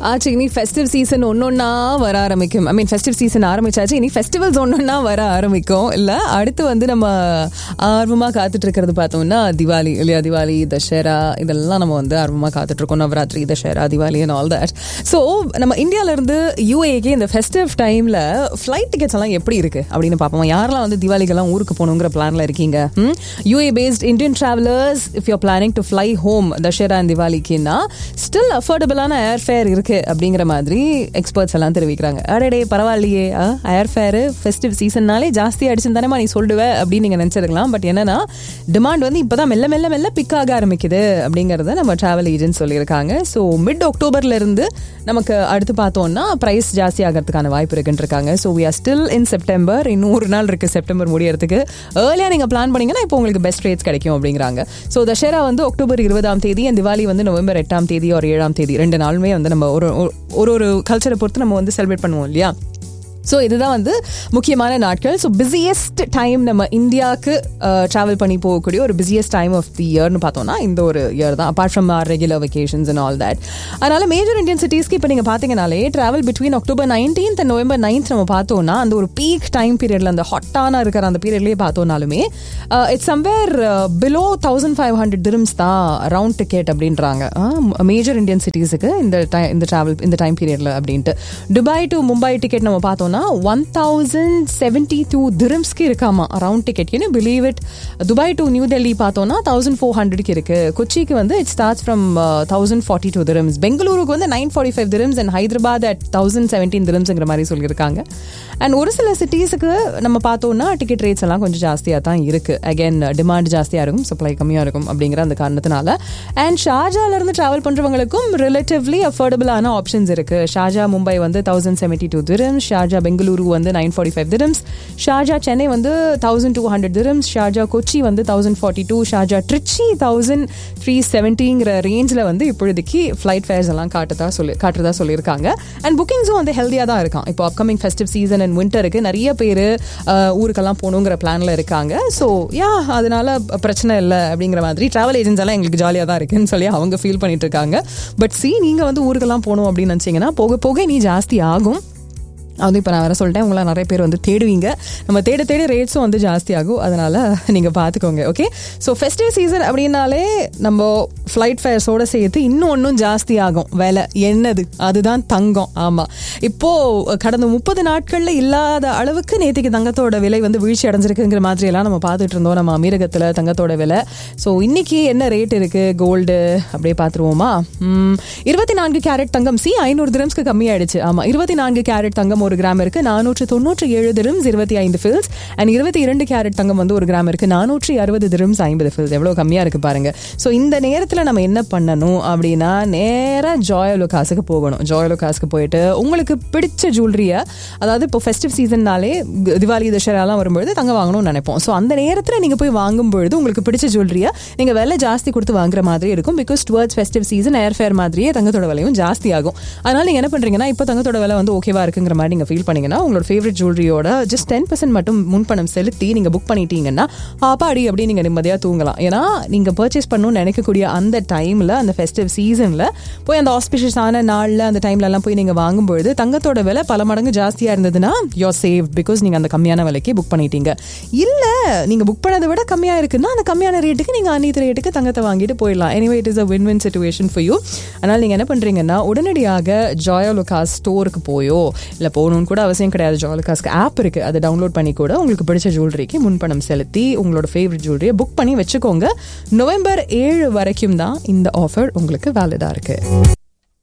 ஆச்சு இனி festive season ஒன்னொன்னா வர ஆரம்பிக்கும் ஐ மீன் ஃபெஸ்டிவ் சீசன் ஆரம்பிச்சாச்சு இனி ஃபெஸ்டிவல்ஸ் ஒன்னொன்னா வர ஆரம்பிக்கும் இல்ல அடுத்து வந்து நம்ம ஆர்வமா காத்துட்டு இருக்கிறது பார்த்தோம்னா திவாலி இல்லையா திவாலி தஷரா இதெல்லாம் நம்ம வந்து ஆர்வமா காத்துட்டு இருக்கோம் Navratri Dussehra Diwali and all that so நம்ம இந்தியால இருந்து யூஏக்கு இந்த ஃபெஸ்டிவ் டைம்ல ஃபிளைட் டிக்கெட்ஸ் எல்லாம் எப்படி இருக்கு அப்படின்னு பார்ப்போம் யாரெல்லாம் வந்து திவாலிக்கெல்லாம் ஊருக்கு போகணுங்கிற பிளான்ல இருக்கீங்க UAE based Indian travellers if you planning to fly home Dussehra and திவாலிக்குன்னா ஸ்டில் அஃபோர்டபுளான ஏர் ஃபேர் இருக்கு அப்படிங்கிற மாதிரி எக்ஸ்பர்ட்ஸ் எல்லாம் தெரிவிக்கிறாங்க அடடே பரவாயில்லையே ஏர் ஃபேர் ஃபெஸ்டிவ் சீசன்னாலே ஜாஸ்தி அடிச்சு தானே நீ சொல்லுவ அப்படின்னு நீங்க நினைச்சிருக்கலாம் பட் என்னன்னா டிமாண்ட் வந்து இப்பதான் மெல்ல மெல்ல மெல்ல பிக் ஆக ஆரம்பிக்குது அப்படிங்கறத நம்ம டிராவல் ஏஜென்ட் சொல்லியிருக்காங்க ஸோ மிட் அக்டோபர்ல இருந்து நமக்கு அடுத்து பார்த்தோம்னா பிரைஸ் ஜாஸ்தி ஆகிறதுக்கான வாய்ப்பு இருக்குன்னு இருக்காங்க so we are still in September இன்னும் ஒரு நாள் இருக்கு செப்டம்பர் முடியறதுக்கு ஏர்லியா நீங்க பிளான் பண்ணீங்கன்னா இப்போ உங்களுக்கு பெஸ்ட் ரேட்ஸ் கிடைக்கும் அப்படிங்கிறாங்க ஸோ தஷரா வந்து அக்டோபர் இருபதாம் தேதி and திவாலி வந்து நவம்பர் எட்டாம் தேதி ஒரு ஏழாம் தேதி ரெண்டு நாளுமே வந்து நம்ம ஒரு ஒரு ஒரு கல்ச்சரை பொறுத்து நம்ம வந்து செலிப்ரேட் பண்ணுவோம் இல்லையா ஸோ இதுதான் வந்து முக்கியமான நாட்கள் ஸோ பிஸியஸ்ட் டைம் நம்ம இந்தியாவுக்கு ட்ராவல் பண்ணி போகக்கூடிய ஒரு பிஸியஸ்ட் டைம் ஆஃப் தி இயர்னு பார்த்தோம்னா இந்த ஒரு இயர் தான் apart from our regular vacations and all that அதனால மேஜர் இந்தியன் சிட்டிஸ்க்கு இப்போ நீங்கள் பார்த்தீங்கனாலே travel between October nineteenth and November ninth நம்ம பார்த்தோம்னா அந்த ஒரு பீக் டைம் பீரியட்ல அந்த ஹாட்டான இருக்கிற அந்த பீரியட்லேயே பார்த்தோம்னாலுமே it's somewhere below thousand five hundred dirhams தான் ரவுண்ட் டிக்கெட் அப்படின்றாங்க மேஜர் இந்தியன் சிட்டிஸுக்கு இந்த டைம் இந்த ட்ராவல் இந்த டைம் பீரியட்ல அப்படின்ட்டு துபாய் டு மும்பை டிக்கெட் நம்ம பார்த்தோம்னா ஒன் தௌசண்ட் செவன்டி டூ திரும்ஸ்க்கு இருக்காமா round ticket can believe it Dubai to New Delhi பார்த்தோம்னா தௌசண்ட் ஃபோர் ஹண்ட்ரட்க்கு இருக்கு கொச்சிக்கு வந்து it starts from thousand forty two dirhams பெங்களூருக்கு வந்து nine forty five dirhams and Hyderabad at thousand seventeen திரும்ஸ்ங்கிற மாதிரி சொல்லியிருக்காங்க அண்ட் ஒரு சில சிட்டிஸுக்கு நம்ம பார்த்தோம்னா டிக்கெட் ரேட்ஸ் எல்லாம் கொஞ்சம் ஜாஸ்தியாக தான் இருக்கு அகைன் டிமாண்ட் ஜாஸ்தியாக இருக்கும் சப்ளை கம்மியாக இருக்கும் அப்படிங்கிற அந்த காரணத்தினால அண்ட் ஷார்ஜால இருந்து டிராவல் பண்றவங்களுக்கும் ரிலேட்டிவ்லி அஃபோர்டபுளான ஆப்ஷன்ஸ் இருக்கு ஷார்ஜா மும்பை வந்து thousand seventy two dirhams Sharjah Bengaluru வந்து nine forty five dirhams Sharjah Chennai வந்து thousand two hundred dirhams Sharjah Kochi வந்து thousand forty two Sharjah Trichy thousand three செவன்ட்டிங்கிற ரேஞ்சில் வந்து இப்போதைக்கு ஃப்ளைட் ஃபேர்ஸ் எல்லாம் காட்டுறதா சொல்லி காட்டுறதா சொல்லியிருக்காங்க அண்ட் புக்கிங்ஸும் வந்து ஹெல்த்தியாக தான் இருக்கான் இப்போ அப்கமிங் ஃபெஸ்டிவ் சீசன் அண்ட் விண்டருக்கு நிறைய பேர் ஊருக்கெல்லாம் போகணுங்கிற பிளான்ல இருக்காங்க ஸோ யா அதனால பிரச்சனை இல்லை அப்படிங்கிற மாதிரி டிராவல் ஏஜென்ட்ஸ் எல்லாம் எங்களுக்கு ஜாலியாக தான் இருக்குன்னு சொல்லி அவங்க ஃபீல் பண்ணிட்டு இருக்காங்க பட் சி நீங்கள் வந்து ஊருக்கெல்லாம் போகணும் அப்படின்னு நினச்சிங்கன்னா போக போக நீ ஜாஸ்தி ஆகும் அது இப்போ நான் வேற சொல்லிட்டேன் உங்களை நிறைய பேர் வந்து தேடுவீங்க நம்ம தேட தேட ரேட்ஸும் வந்து ஜாஸ்தி ஆகும் அதனால நீங்கள் பார்த்துக்கோங்க ஓகே ஸோ ஃபெஸ்டிவ் சீசன் அப்படின்னாலே நம்ம ஃப்ளைட் ஃபேர்ஸோட சேர்த்து இன்னும் ஒன்றும் ஜாஸ்தி ஆகும் விலை என்னது அதுதான் தங்கம் ஆமாம் இப்போ கடந்த முப்பது நாட்களில் இல்லாத அளவுக்கு நேற்றுக்கு தங்கத்தோட விலை வந்து வீழ்ச்சி அடைஞ்சிருக்குங்கிற மாதிரி எல்லாம் நம்ம பார்த்துட்டு இருந்தோம் நம்ம அமீரகத்தில் தங்கத்தோட விலை ஸோ இன்னைக்கு என்ன ரேட் இருக்கு கோல்டு அப்படியே பார்த்துருவோமா இருபத்தி நான்கு கேரட் தங்கம் சி ஐநூறு திரம்ஸ்க்கு கம்மியாயிடுச்சு ஆமாம் இருபத்தி நான்கு கேரட் தங்கம் ஒரு கிராம் இருக்கு நானூற்று தொண்ணூற்றி ஏழு திரம்ஸ் இருபத்தி ஐந்து ஃபில்ஸ் அண்ட் இருபத்தி இரண்டு கேரட் தங்கம் வந்து ஒரு கிராம் இருக்கு நானூற்றி அறுபது திரம்ஸ் ஐம்பது ஃபில்ஸ் எவ்வளோ கம்மியா இருக்கு பாருங்க ஸோ இந்த நேரத்தில் நம்ம என்ன பண்ணணும் அப்படின்னா நேராக ஜாயலுகாஸுக்கு போகணும் ஜாயலுகாஸுக்கு போயிட்டு உங்களுக்கு பிடிச்ச ஜுவல்லரியை அதாவது இப்போ ஃபெஸ்டிவ் சீசன்னாலே திவாலி தசராலாம் வரும்பொழுது தங்கம் வாங்கணும்னு நினைப்போம் ஸோ அந்த நேரத்தில் நீங்கள் போய் வாங்கும் பொழுது உங்களுக்கு பிடிச்ச ஜுவல்லரியை நீங்கள் விலை ஜாஸ்தி கொடுத்து வாங்குற மாதிரி இருக்கும் because towards festive season air fare மாதிரியே தங்கத்தோட விலையும் ஜாஸ்தி ஆகும் அதனால நீங்கள் என்ன பண்ணுறீங்கன்னா இப்போ தங்கத்தோட விலை வந்து ஓகேவா இருக்குங்கிற மாதிரி நீங்கள் ஃபீல் பண்ணீங்கன்னா உங்களோட ஃபேவரட் ஜுவல்லரியோட ஜஸ்ட் டென் பர்சன்ட் மட்டும் முன்பணம் செலுத்தி நீங்கள் புக் பண்ணிட்டீங்கன்னா பாப்பாடி அப்படி நீங்கள் நிம்மதியாக தூங்கலாம் ஏன்னா நீங்கள் பர்ச்சேஸ் பண்ணணும்னு நினைக்கக்கூடிய அந்த டைமில் அந்த ஃபெஸ்டிவ் சீசனில் போய் அந்த ஆஸ்பிஷியஸான நாளில் அந்த டைம்லலாம் போய் நீங்கள் வாங்கும்பொழுது தங்கத்தோட விலை பல மடங்கு ஜாஸ்தியாக இருந்ததுன்னா யோர் சேவ் பிகாஸ் நீங்கள் அந்த கம்மியான விலைக்கு புக் பண்ணிட்டீங்க இல்லை நீங்கள் புக் பண்ணதை விட கம்மியாக இருக்குன்னா அந்த கம்மியான ரேட்டுக்கு நீங்கள் அன்னித்த ரேட்டுக்கு தங்கத்தை வாங்கிட்டு போயிடலாம் anyway it is a win win situation for you அதனால் நீங்கள் என்ன பண்ணுறீங்கன்னா உடனடியாக ஜாயோலுகாஸ் ஸ்டோருக்கு போயோ இல்லை போகணும்னு கூட அவசியம் கிடையாது ஜாயோலுகாஸ்க்கு ஆப் இருக்குது அதை டவுன்லோட் பண்ணி கூட உங்களுக்கு பிடிச்ச ஜுவல்லரிக்கு முன்பணம் செலுத்தி உங்களோட ஃபேவரட் ஜுவல்லரியை புக் பண்ணி வச்சுக்கோங்க நவம்பர் ஏழு வரைக்கும் தான் இந்த ஆஃபர் உங்களுக்கு வேலிடாக இருக்குது